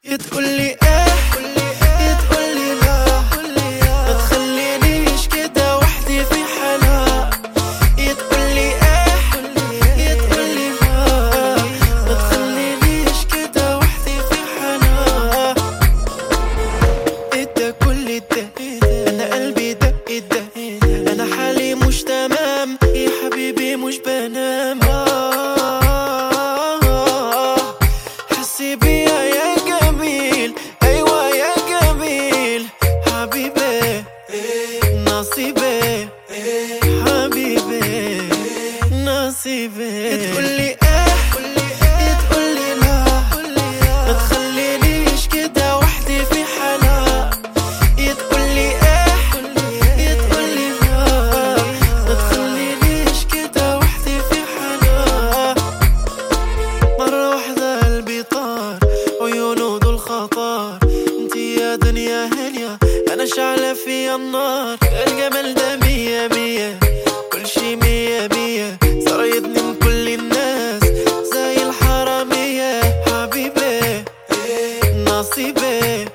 يا تقولي ايه يا تقولي لا ما تخلينيش كده وحدي في حالها يا تقولي ايه يا تقولي لا ما تخلينيش كده وحدي في حالها ادى كل ده انا قلبي دق دق انا حالي مش تمام يا حبيبي مش بنام آه، حسي بيا يا جميل ايوه يا جميل حبيبي نصيبي حبيبي نصيبي تقولي ايه يا تقولي لا ما تخلينيش كده وحدي في حالها يا تقولي ايه يا تقولي لا ما تخلينيش كده وحدي في حالها مرة واحدة قلبي طار عيونه دول خطار انتي يا دنيا هنيا انا شعلة في النار الجمال ده مية مية كل شي مية مية صار يدني كل الناس زي الحرامية حبيبي نصيبي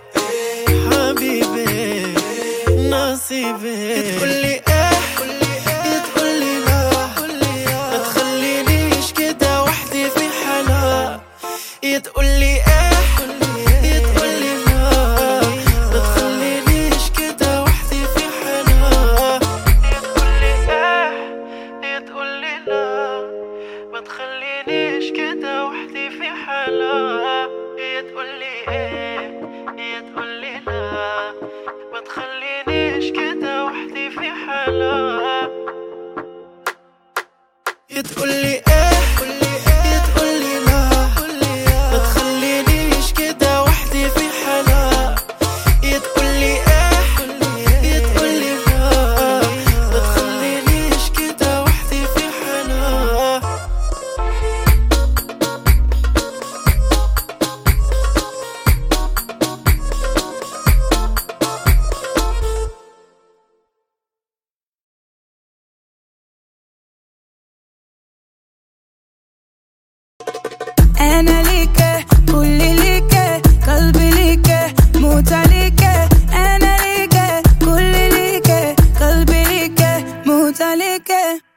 حبيبي نصيبي تقولي ايه يا تقولي لا ما تخلينيش كده وحدي في حالها يا تقولي ايه يا تقولي لا ما تخلينيش كده وحدي في حالها يا تقولي ايه يا تقولي لا ما تخلينيش كده وحدي في حالها يا تقولي ايه يا تقولي لا ما تخلينيش كده وحدي في حالها يا تقولي ايه يا تقولي لا ما تخلينيش كده وحدي في حالها يا تقولي ايه يا تقولي لا ما تخلينيش كده وحدي في حالها انا ليك كل ليك قلبي ليك موت عليك انا ليك كل ليك قلبي ليك موت عليك